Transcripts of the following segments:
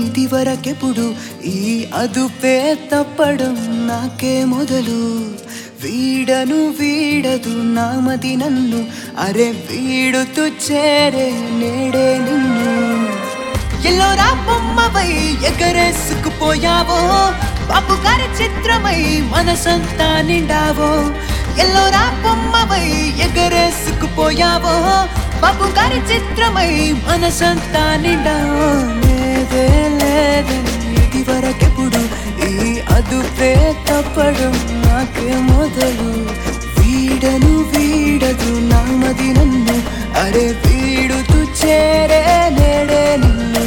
ఇది వరకెప్పుడు ఈ అదుపే తప్పడం నాకే మొదలు వీడను వీడదు నామది నన్ను అరే వీడుతూ చేరే నేడే నిన్ను ఎల్లోరా బొమ్మవై ఎగరేసుకుపోయావో బాబు గారి చిత్రమై మనసంతా నిండావో ఎల్లోరా బొమ్మవై ఎగరేసుకుపోయావో బాబు గారి చిత్రమై మనసంతా నిండావో లేదే లేదే ఇది వరకెప్పుడు ఈ అదుపే తప్పడం నాకే మొదలు వీడను వీడదు నామది నన్ను అరే వీడుతూ చేరే నేడే నిన్ను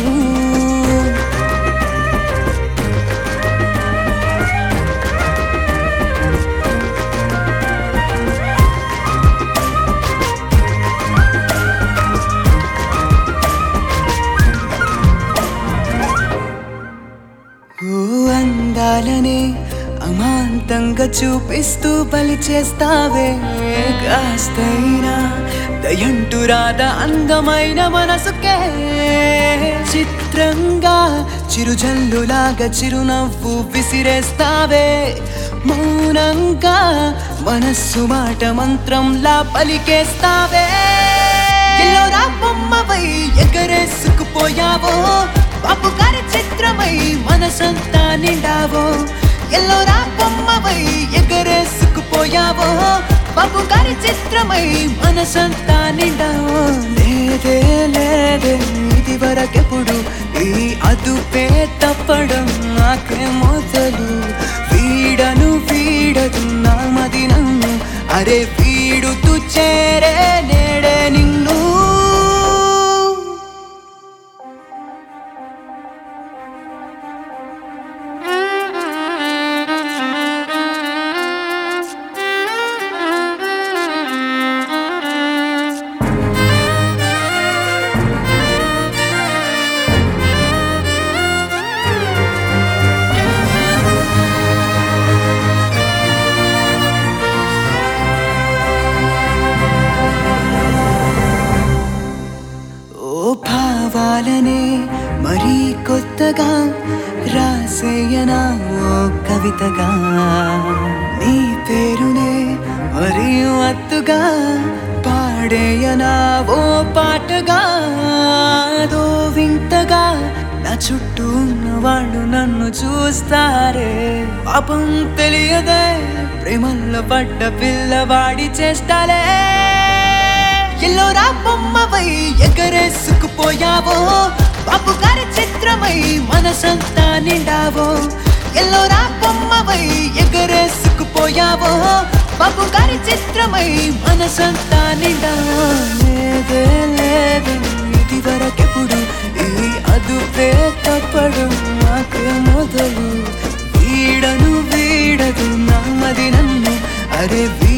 ఓ అందాలనే అమాంతంగా చూపిస్తూ బలి చేస్తావే కాస్తైనా దయంటు రాదా అందమైన మనసుకే చిత్రంగా చిరుజల్లులాగా చిరునవ్వు విసిరేస్తావే మౌనంగా మనస్సు మాట మంత్రంలా పలికేస్తావే ఎల్లోరా బొమ్మవై ఎగరేసుకుపోయావో బాబు గారి చిత్రమై మనసంతా నిండావో ఎల్లోరా బొమ్మవై ఎగరేసుకుపోయావో బాబు గారి చిత్రమై మనసంతా నిండావో లేదే లేదే ఇది వరకెప్పుడు ఈ అదుపే తప్పడం నాకే మొదలు వీడను వీడదు నామది నన్ను అరే వీడుతూ చేరే నేడే నిన్ను ఓ భావాలనే మరీ కొత్తగా రాసేయనా ఓ కవితగా నీ పేరునే మరీ అత్తుగా పాడేయనా ఓ పాటగా దో వింతగా నా చుట్టూ ఉన్న వాళ్ళు నన్ను చూస్తారే పాపం తెలియదే ప్రేమల్లో పడ్డ పిల్లవాడి చేస్తాలే ఎల్లోరా బొమ్మవై ఎగరేసుకుపోయావో బాబు గారి చిత్రమై మనసంతా నిండావో ఎల్లోరా బొమ్మవై ఎగరేసుకుపోయావో బాబు గారి చిత్రమై మనసంతా నిండావో లేదే లేదే ఇది వరకెప్పుడు ఈ అదుపే తప్పడం నాకే మొదలు వీడను వీడదు నామది నన్ను అరే వీ